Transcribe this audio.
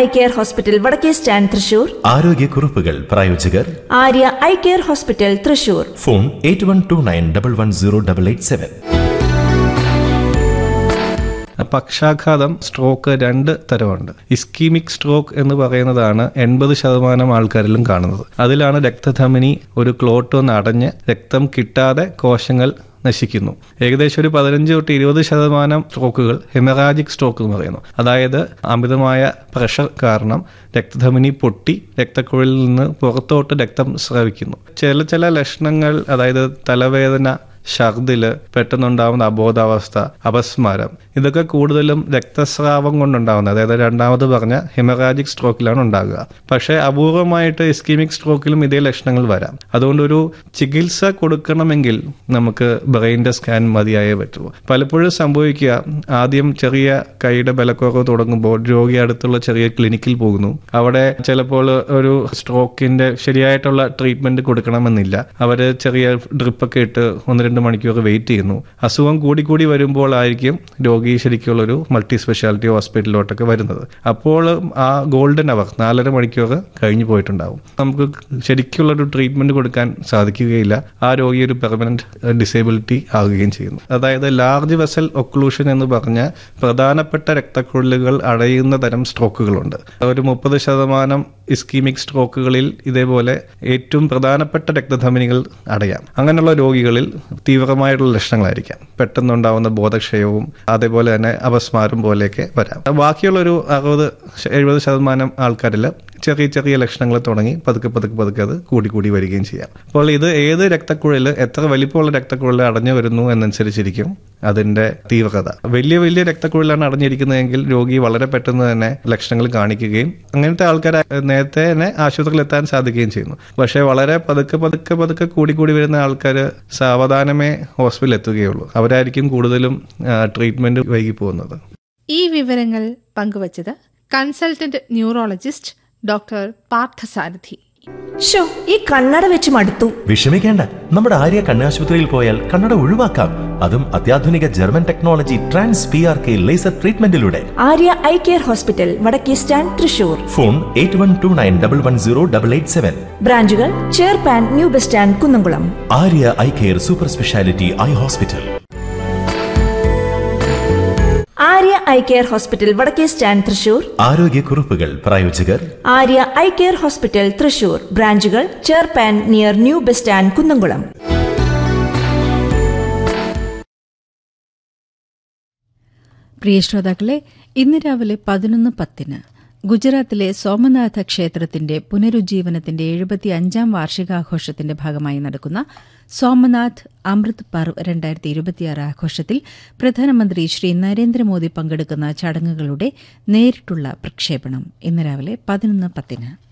I care hospital വടക്കേ stand Thrissur ആരോഗ്യക്കുറിപ്പുകൾ പ്രായോജകർ Arya eye care hospital Thrissur phone eight one two nine double one zero double eight seven പക്ഷാഘാതം stroke രണ്ട് തരമുണ്ട് ischemic stroke എന്ന് പറയുന്നതാണ് എൺപത് ശതമാനം ആൾക്കാരിലും കാണുന്നത് അതിലാണ് രക്തധമനി ഒരു ക്ലോട്ട് ഒന്ന് അടഞ്ഞ് രക്തം കിട്ടാതെ കോശങ്ങൾ നശിക്കുന്നു ഏകദേശം ഒരു പതിനഞ്ച് തൊട്ട് ഇരുപത് ശതമാനം സ്ട്രോക്കുകൾ ഹെമറാജിക് സ്ട്രോക്ക് എന്ന് പറയുന്നു അതായത് അമിതമായ പ്രഷർ കാരണം രക്തധമനി പൊട്ടി രക്തക്കുഴലിൽ നിന്ന് പുറത്തോട്ട് രക്തം സ്രവിക്കുന്നു ചില ചില ലക്ഷണങ്ങൾ അതായത് തലവേദന ഛർദില് പെട്ടെന്നുണ്ടാവുന്ന അബോധാവസ്ഥ അപസ്മാരം ഇതൊക്കെ കൂടുതലും രക്തസ്രാവം കൊണ്ടുണ്ടാവുന്നത് അതായത് രണ്ടാമത് പറഞ്ഞ ഹെമറാജിക് സ്ട്രോക്കിലാണ് ഉണ്ടാകുക പക്ഷേ അപൂർവമായിട്ട് ഇസ്കീമിക് സ്ട്രോക്കിലും ഇതേ ലക്ഷണങ്ങൾ വരാം അതുകൊണ്ട് ഒരു ചികിത്സ കൊടുക്കണമെങ്കിൽ നമുക്ക് ബ്രെയിൻ്റെ സ്കാൻ മതിയായേ പറ്റുള്ളൂ പലപ്പോഴും സംഭവിക്കുക ആദ്യം ചെറിയ കൈയുടെ ബലക്കുറവ് തുടങ്ങുമ്പോൾ രോഗി അടുത്തുള്ള ചെറിയ ക്ലിനിക്കിൽ പോകുന്നു അവിടെ ചിലപ്പോൾ ഒരു സ്ട്രോക്കിന്റെ ശരിയായിട്ടുള്ള ട്രീറ്റ്മെന്റ് കൊടുക്കണമെന്നില്ല അവര് ചെറിയ ഡ്രിപ്പൊക്കെ ഇട്ട് ഒന്ന് രണ്ട് മണിക്കൂർ വെയിറ്റ് ചെയ്യുന്നു അസുഖം കൂടി കൂടി വരുമ്പോൾ ആയിരിക്കും രോഗി ശരിക്കുള്ള ഒരു മൾട്ടി സ്പെഷ്യാലിറ്റി ഹോസ്പിറ്റലിലോട്ടൊക്കെ വരുന്നത് അപ്പോൾ ആ ഗോൾഡൻ അവർ നാലര മണിക്കൂർ കഴിഞ്ഞു പോയിട്ടുണ്ടാവും നമുക്ക് ശരിക്കുള്ള ഒരു ട്രീറ്റ്മെന്റ് കൊടുക്കാൻ സാധിക്കുകയില്ല ആ രോഗി ഒരു പെർമനന്റ് ഡിസേബിലിറ്റി ആകുകയും ചെയ്യുന്നു അതായത് ലാർജ് വെസൽ ഒക്ലൂഷൻ എന്ന് പറഞ്ഞ പ്രധാനപ്പെട്ട രക്തക്കുഴലുകൾ അടയുന്ന തരം സ്ട്രോക്കുകളുണ്ട് ഒരു മുപ്പത് ശതമാനം ഇസ്കീമിക് സ്ട്രോക്കുകളിൽ ഇതേപോലെ ഏറ്റവും പ്രധാനപ്പെട്ട രക്തധമനികൾ അടയാം അങ്ങനെയുള്ള രോഗികളിൽ തീവ്രമായിട്ടുള്ള ലക്ഷണങ്ങളായിരിക്കാം പെട്ടെന്നുണ്ടാവുന്ന ബോധക്ഷയവും അതേപോലെ തന്നെ അപസ്മാരം പോലെയൊക്കെ വരാം ബാക്കിയുള്ള ഒരു അറുപത് എഴുപത് ശതമാനം ആൾക്കാരിൽ ചെറിയ ചെറിയ ലക്ഷണങ്ങൾ തുടങ്ങി പതുക്കെ പതുക്കെ പതുക്കെ അത് കൂടി കൂടി വരികയും ചെയ്യാം അപ്പോൾ ഇത് ഏത് രക്തക്കുഴൽ എത്ര വലിപ്പമുള്ള രക്തക്കുഴൽ അടഞ്ഞു വരുന്നു എന്നനുസരിച്ചിരിക്കും അതിന്റെ തീവ്രത വലിയ വലിയ രക്തക്കുഴലാണ് അടഞ്ഞിരിക്കുന്നതെങ്കിൽ രോഗി വളരെ പെട്ടെന്ന് തന്നെ ലക്ഷണങ്ങൾ കാണിക്കുകയും അങ്ങനത്തെ ആൾക്കാർ നേരത്തെ തന്നെ ആശുപത്രിയിൽ എത്താൻ സാധിക്കുകയും ചെയ്യുന്നു പക്ഷേ വളരെ പതുക്കെ പതുക്കെ പതുക്കെ കൂടി കൂടി വരുന്ന ആൾക്കാർ സാവധാനമേ ഹോസ്പിറ്റലിൽ എത്തുകയുള്ളൂ അവരായിരിക്കും കൂടുതലും ട്രീറ്റ്മെന്റ് വൈകി പോകുന്നത് ഈ വിവരങ്ങൾ പങ്കുവച്ചത് കൺസൾട്ടന്റ് ന്യൂറോളജിസ്റ്റ് ഡോക്ടർ പാർത്ഥസാരഥി ഷോ ഈ കണ്ണട വെച്ച് മടുത്തു വിഷമിക്കേണ്ട നമ്മുടെ ആര്യ കണ്ണാശുപത്രിയിൽ പോയാൽ കണ്ണട ഒഴിവാക്കാം അതും അത്യാധുനിക German technology trans P R K laser ട്രീറ്റ്മെന്റിലൂടെ ആര്യ ഐ കെയർ ഹോസ്പിറ്റൽ വടക്കേ stand Thrissur phone eight one two nine double one zero double eight seven ബ്രാഞ്ചുകൾ ചേർപ്പാൻ new bus stand Kunnamkulam Arya eye care super speciality eye hospital Arya eye care hospital വടക്കേ stand Thrissur ആരോഗ്യക്കുറിപ്പുകൾ പ്രായോജകർ Arya eye care hospital Thrissur ബ്രാഞ്ചുകൾ ചേർപ്പാൻ near new bus stand Kunnamkulam പ്രിയ ശ്രോതാക്കളെ ഇന്ന് രാവിലെ പതിനൊന്ന് പത്തിന് ഗുജറാത്തിലെ സോമനാഥ ക്ഷേത്രത്തിന്റെ പുനരുജ്ജീവനത്തിന്റെ എഴുപത്തി അഞ്ചാം വാർഷികാഘോഷത്തിന്റെ ഭാഗമായി നടക്കുന്ന സോമനാഥ് അമൃത് പർവ് രണ്ടായിരത്തി ഇരുപത്തിയാറ് ആഘോഷത്തിൽ പ്രധാനമന്ത്രി ശ്രീ നരേന്ദ്രമോദി പങ്കെടുക്കുന്ന ചടങ്ങുകളുടെ നേരിട്ടുള്ള പ്രക്ഷേപണം ഇന്ന് രാവിലെ പതിനൊന്ന് പത്തിന്